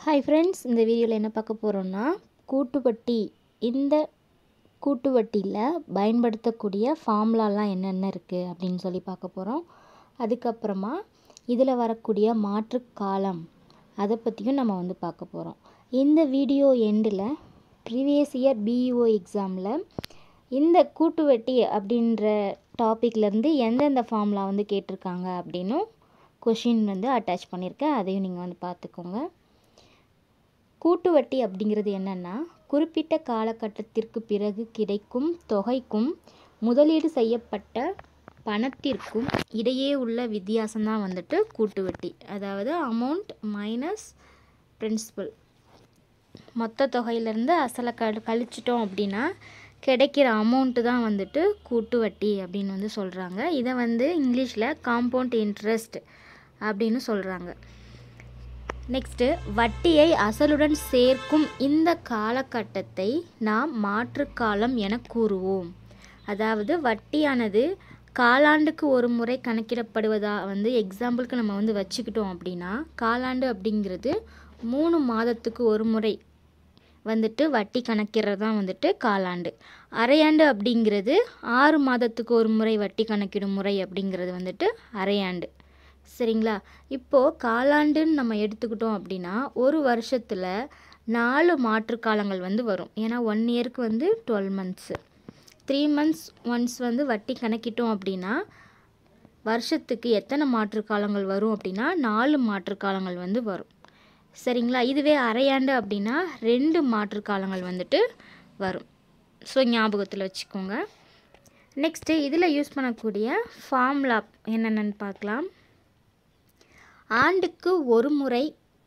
hi friends இந்த வீடியோவில் என்ன பார்க்க போகிறோம்னா கூட்டுவட்டி இந்த கூட்டுவட்டியில் பயன்படுத்தக்கூடிய ஃபார்முலாலாம் என்னென்ன இருக்குது அப்படின்னு சொல்லி பார்க்க போகிறோம் அதுக்கப்புறமா இதில் வரக்கூடிய மாற்று காலம் அதை பற்றியும் நம்ம வந்து பார்க்க போகிறோம் இந்த வீடியோ எண்டில் ப்ரீவியஸ் இயர் பிஇஓ எக்ஸாமில் இந்த கூட்டுவட்டி அப்படின்ற டாப்பிக்லேருந்து எந்தெந்த ஃபார்முலா வந்து கேட்டிருக்காங்க அப்படின்னும் கொஷின் வந்து அட்டாச் பண்ணியிருக்கேன் அதையும் நீங்கள் வந்து பார்த்துக்கோங்க கூட்டு வட்டி அப்படிங்கிறது என்னென்னா குறிப்பிட்ட காலகட்டத்திற்கு பிறகு கிடைக்கும் தொகைக்கும் முதலீடு செய்யப்பட்ட பணத்திற்கும் இடையே உள்ள வித்தியாசம்தான் வந்துட்டு கூட்டு வட்டி அதாவது அமௌண்ட் மைனஸ் பிரின்சிபல் மொத்த தொகையிலேருந்து அசலை க கழிச்சிட்டோம் அப்படின்னா கிடைக்கிற அமௌண்ட்டு தான் வந்துட்டு கூட்டு வட்டி அப்படின்னு வந்து சொல்கிறாங்க இதை வந்து இங்கிலீஷில் காம்பவுண்ட் இன்ட்ரெஸ்ட் அப்படின்னு சொல்கிறாங்க நெக்ஸ்ட்டு வட்டியை அசலுடன் சேர்க்கும் இந்த காலகட்டத்தை நாம் மாற்றுக்காலம் என கூறுவோம் அதாவது வட்டியானது காலாண்டுக்கு ஒரு முறை கணக்கிடப்படுவதா வந்து எக்ஸாம்பிளுக்கு நம்ம வந்து வச்சுக்கிட்டோம் அப்படின்னா காலாண்டு அப்படிங்கிறது மூணு மாதத்துக்கு ஒரு முறை வந்துட்டு வட்டி கணக்கிடுறது தான் வந்துட்டு காலாண்டு அரையாண்டு அப்படிங்கிறது ஆறு மாதத்துக்கு ஒரு முறை வட்டி கணக்கிடும் முறை அப்படிங்கிறது வந்துட்டு அரையாண்டு சரிங்களா இப்போது காலாண்டுன்னு நம்ம எடுத்துக்கிட்டோம் அப்படின்னா ஒரு வருஷத்தில் நாலு மாற்று காலங்கள் வந்து வரும் ஏன்னா ஒன் இயருக்கு வந்து twelve months three months once வந்து வட்டி கணக்கிட்டோம் அப்படின்னா வருஷத்துக்கு எத்தனை மாற்று காலங்கள் வரும் அப்படின்னா நாலு மாற்று காலங்கள் வந்து வரும் சரிங்களா இதுவே அரையாண்டு அப்படின்னா ரெண்டு மாற்று காலங்கள் வந்துட்டு வரும் ஸோ ஞாபகத்தில் வச்சுக்கோங்க நெக்ஸ்ட்டு இதில் யூஸ் பண்ணக்கூடிய ஃபார்முலா என்னென்னு பார்க்கலாம் ஆண்டுக்கு ஒரு முறை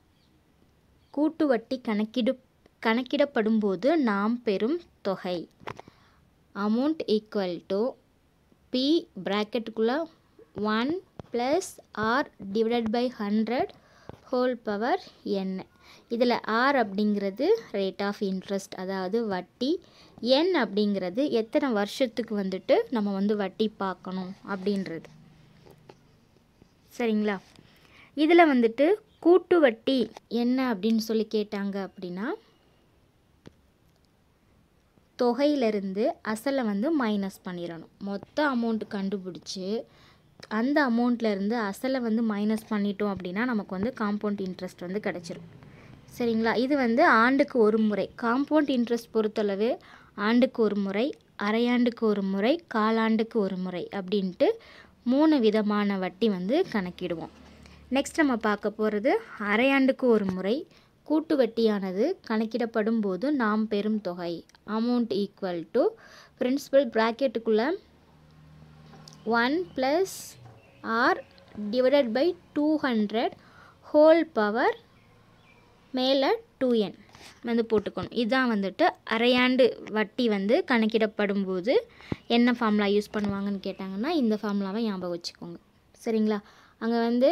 கூட்டு வட்டி கணக்கிடு கணக்கிடப்படும்போது நாம் பெறும் தொகை அமௌண்ட் ஈக்குவல் டு பி ப்ராக்கெட்டுக்குள்ளே one plus R divided by hundred whole power N இதில் ஆர் அப்படிங்கிறது ரேட் ஆஃப் இன்ட்ரெஸ்ட் அதாவது வட்டி என் அப்படிங்கிறது எத்தனை வருஷத்துக்கு வந்துட்டு நம்ம வந்து வட்டி பார்க்கணும் அப்படின்றது சரிங்களா இதில் வந்துட்டு கூட்டு வட்டி என்ன அப்படின்னு சொல்லி கேட்டாங்க அப்படின்னா தொகையிலிருந்து அசலை வந்து மைனஸ் பண்ணிடணும் மொத்த அமௌண்ட் கண்டுபிடிச்சி அந்த அமௌண்ட்லேருந்து அசலை வந்து மைனஸ் பண்ணிட்டோம் அப்படின்னா நமக்கு வந்து காம்பவுண்ட் இன்ட்ரெஸ்ட் வந்து கிடச்சிரும் சரிங்களா இது வந்து ஆண்டுக்கு ஒரு முறை காம்பவுண்ட் இன்ட்ரெஸ்ட் பொறுத்தளவு ஆண்டுக்கு ஒரு முறை அரையாண்டுக்கு ஒரு முறை காலாண்டுக்கு ஒரு முறை அப்படின்ட்டு மூணு விதமான வட்டி வந்து கணக்கிடுவோம் நெக்ஸ்ட் நம்ம பார்க்க போகிறது அரையாண்டுக்கு ஒரு முறை கூட்டு வட்டியானது கணக்கிடப்படும் போது நாம் பெறும் தொகை அமௌண்ட் ஈக்குவல் டு பிரின்சிபல் ப்ராக்கெட்டுக்குள்ளே one plus R divided by two hundred whole power மேலே டூ என் வந்து போட்டுக்கணும் இதுதான் வந்துட்டு அரையாண்டு வட்டி வந்து கணக்கிடப்படும் போது என்ன ஃபார்முலா யூஸ் பண்ணுவாங்கன்னு கேட்டாங்கன்னா இந்த ஃபார்முலாவை ஞாபகம் வச்சுக்கோங்க சரிங்களா அங்கே வந்து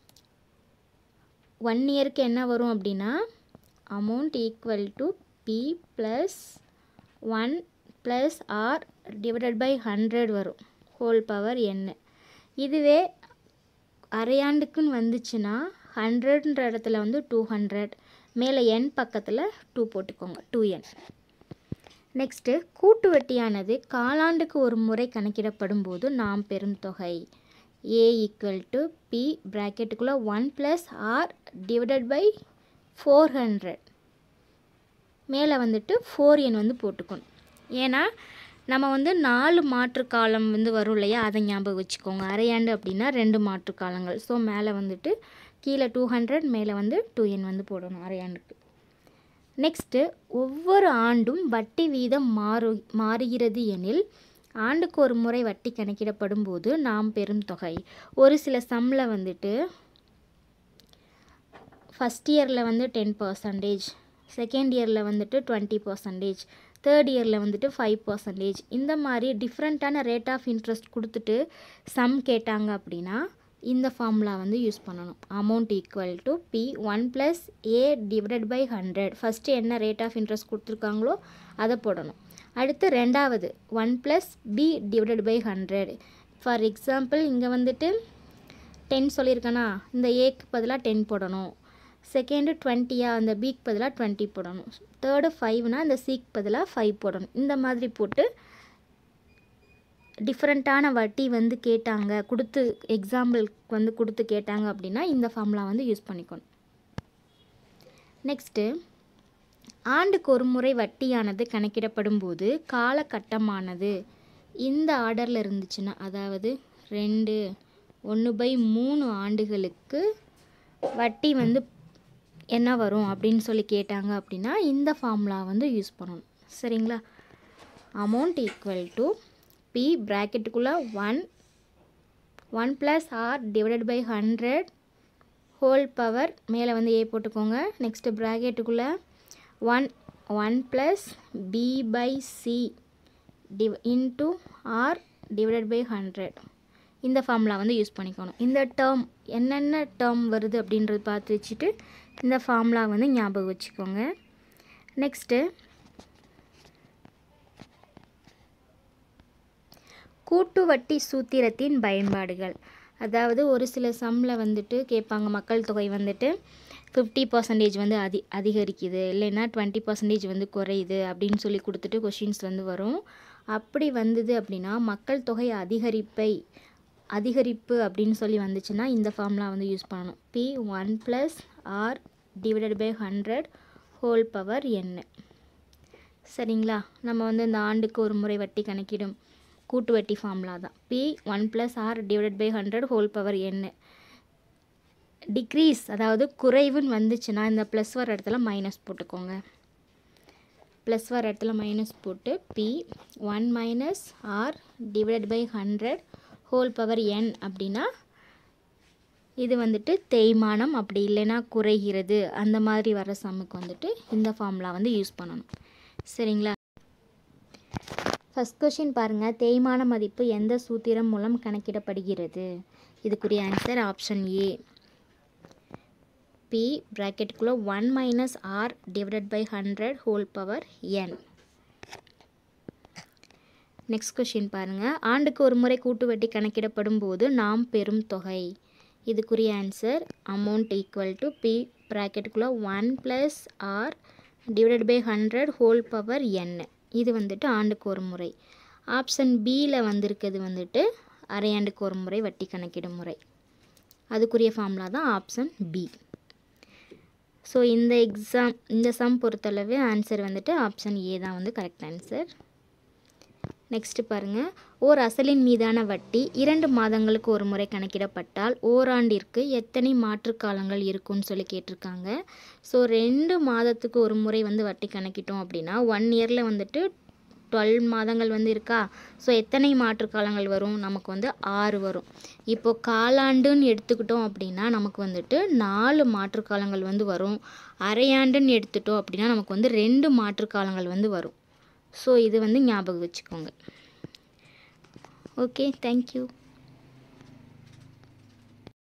ஒன் இயருக்கு என்ன வரும் அப்படின்னா amount equal to P plus one plus R divided by hundred வரும் ஹோல் பவர் என்ன இதுவே அரையாண்டுக்குன்னு வந்துச்சுன்னா ஹண்ட்ரட்ன்ற இடத்துல வந்து டூ ஹண்ட்ரட் மேலே என் பக்கத்தில் டூ போட்டுக்கோங்க டூ என் நெக்ஸ்ட்டு கூட்டு வட்டியானது காலாண்டுக்கு ஒரு முறை கணக்கிடப்படும் போது நாம் பெறும் தொகை ஏ ஈக்குவல் டு பி ப்ராக்கெட்டுக்குள்ளே one plus R divided by four hundred மேலே வந்துட்டு ஃபோர் என் வந்து போட்டுக்கணும் ஏன்னா நம்ம வந்து நாலு மாற்று காலம் வந்து வரும் இல்லையா அதை ஞாபகம் வச்சுக்கோங்க அரையாண்டு அப்படின்னா ரெண்டு மாற்று காலங்கள் ஸோ மேலே வந்துட்டு கீழே டூ ஹண்ட்ரட் மேலே வந்து டூ என் வந்து போடணும் அரையாண்டுக்கு நெக்ஸ்ட்டு ஒவ்வொரு ஆண்டும் வட்டி வீதம் மாறு மாறுகிறது எனில் ஆண்டுக்கு ஒரு முறை வட்டி கணக்கிடப்படும் போது நாம் பெறும் தொகை ஒரு சில சம்மில் வந்துட்டு ஃபஸ்ட் இயரில் வந்து டென் பர்சன்டேஜ் செகண்ட் இயரில் வந்துட்டு டுவெண்ட்டி பர்சன்டேஜ் தேர்ட் இயரில் வந்துட்டு ஃபைவ் பர்சன்டேஜ் இந்த மாதிரி டிஃப்ரெண்ட்டான ரேட் ஆஃப் இன்ட்ரெஸ்ட் கொடுத்துட்டு சம் கேட்டாங்க அப்படின்னா இந்த ஃபார்முலா வந்து யூஸ் பண்ணணும் amount equal to P one plus A divided by hundred first என்ன ரேட் ஆஃப் இன்ட்ரெஸ்ட் கொடுத்துருக்காங்களோ அதை போடணும் அடுத்து ரெண்டாவது one plus P divided by hundred for example இங்கே வந்துட்டு டென் சொல்லியிருக்கேனா இந்த ஏக்கு பதிலாக டென் போடணும் செகண்டு டுவெண்ட்டியா அந்த பிக்கு பதிலாக டுவெண்ட்டி போடணும் தேர்டு ஃபைவ்னா அந்த சிக்கு பதிலாக ஃபைவ் போடணும் இந்த மாதிரி போட்டு டிஃப்ரெண்ட்டான வட்டி வந்து கேட்டாங்க கொடுத்து எக்ஸாம்பிளுக்கு வந்து கொடுத்து கேட்டாங்க அப்படின்னா இந்த ஃபார்முலா வந்து யூஸ் பண்ணிக்கணும் நெக்ஸ்ட்டு ஆண்டுக்கு ஒரு முறை வட்டியானது கணக்கிடப்படும் போது காலகட்டமானது இந்த ஆர்டரில் இருந்துச்சுன்னா அதாவது ரெண்டு ஒன்று பை மூணு ஆண்டுகளுக்கு வட்டி வந்து என்ன வரும் அப்படின்னு சொல்லி கேட்டாங்க அப்படின்னா இந்த ஃபார்முலா வந்து யூஸ் பண்ணணும் சரிங்களா அமௌண்ட் ஈக்குவல் டு பி ப்ராக்கெட்டுக்குள்ளே one one plus R divided by hundred whole power மேலே வந்து ஏ போட்டுக்கோங்க நெக்ஸ்ட்டு ப்ராக்கெட்டுக்குள்ளே one one plus P by C div into R divided by hundred இந்த ஃபார்முலா வந்து யூஸ் பண்ணிக்கணும் இந்த டேர்ம் என்னென்ன டேர்ம் வருது அப்படின்றது பார்த்து வச்சுட்டு இந்த ஃபார்முலா வந்து ஞாபகம் வச்சுக்கோங்க நெக்ஸ்ட்டு கூட்டு வட்டி சூத்திரத்தின் பயன்பாடுகள் அதாவது ஒரு சில சம்மில் வந்துட்டு கேட்பாங்க மக்கள் தொகை வந்துட்டு ஃபிஃப்டி பர்சன்டேஜ் வந்து அதி அதிகரிக்குது இல்லைன்னா டுவெண்ட்டி பர்சன்டேஜ் வந்து குறையுது அப்படின்னு சொல்லி கொடுத்துட்டு கொஷின்ஸ் வந்து வரும் அப்படி வந்தது அப்படின்னா மக்கள் தொகை அதிகரிப்பை அதிகரிப்பு அப்படின்னு சொல்லி வந்துச்சுன்னா இந்த ஃபார்முலா வந்து யூஸ் பண்ணணும் P one plus R divided by hundred whole power N சரிங்களா நம்ம வந்து இந்த ஆண்டுக்கு ஒரு முறை வட்டி கணக்கிடும் கூட்டு வட்டி ஃபார்முலா தான் P one plus R divided by hundred whole power N decrease அதாவது குறைவுன்னு வந்துச்சுன்னா இந்த ப்ளஸ் வர இடத்துல மைனஸ் போட்டுக்கோங்க ப்ளஸ் வர இடத்துல மைனஸ் போட்டு P one minus R divided by hundred whole power N அப்படின்னா இது வந்துட்டு தேய்மானம் அப்படி இல்லைன்னா குறைகிறது அந்த மாதிரி வர சம்முக்கு வந்துட்டு இந்த ஃபார்முலா வந்து யூஸ் பண்ணணும் சரிங்களா ஃபஸ்ட் கொஷின் பாருங்கள் தேய்மான மதிப்பு எந்த சூத்திரம் மூலம் கணக்கிடப்படுகிறது இதுக்குரிய ஆன்சர் ஆப்ஷன் ஏ பி ப்ராக்கெட்டுக்குள்ளே one minus R divided by hundred whole power N next question பாருங்கள் ஆண்டுக்கு ஒரு முறை கூட்டு வட்டி கணக்கிடப்படும் போது நாம் பெறும் தொகை இதுக்குரிய answer amount equal to P ப்ராக்கெட்டுக்குள்ளே one plus R divided by hundred whole power N இது வந்துட்டு ஆண்டுக்கு ஒரு முறை ஆப்ஷன் பியில் வந்திருக்கிறது வந்துட்டு அரையாண்டுக்கு ஒரு முறை வட்டி கணக்கிடும் முறை அதுக்குரிய ஃபார்முலா தான் ஆப்ஷன் பி ஸோ இந்த எக்ஸாம் இந்த சம் பொறுத்தளவு ஆன்சர் வந்துட்டு ஆப்ஷன் ஏ தான் வந்து கரெக்ட் ஆன்சர் நெக்ஸ்ட் பாருங்கள் ஓர் அசலின் மீதான வட்டி இரண்டு மாதங்களுக்கு ஒரு முறை கணக்கிடப்பட்டால் ஓராண்டிற்கு எத்தனை மாற்றுக்காலங்கள் இருக்கும்னு சொல்லி கேட்டிருக்காங்க ஸோ ரெண்டு மாதத்துக்கு ஒரு முறை வந்து வட்டி கணக்கிட்டோம் அப்படின்னா ஒன் இயரில் வந்துட்டு டுவெல் மாதங்கள் வந்து இருக்கா ஸோ எத்தனை மாற்றுக்காலங்கள் வரும் நமக்கு வந்து ஆறு வரும் இப்போது காலாண்டுன்னு எடுத்துக்கிட்டோம் அப்படின்னா நமக்கு வந்துட்டு நாலு மாற்றுக்காலங்கள் வந்து வரும் அரையாண்டுன்னு எடுத்துட்டோம் அப்படின்னா நமக்கு வந்து ரெண்டு மாற்றுக்காலங்கள் வந்து வரும் ஸோ இது வந்து ஞாபகம் வச்சுக்கோங்க ஓகே தேங்க்யூ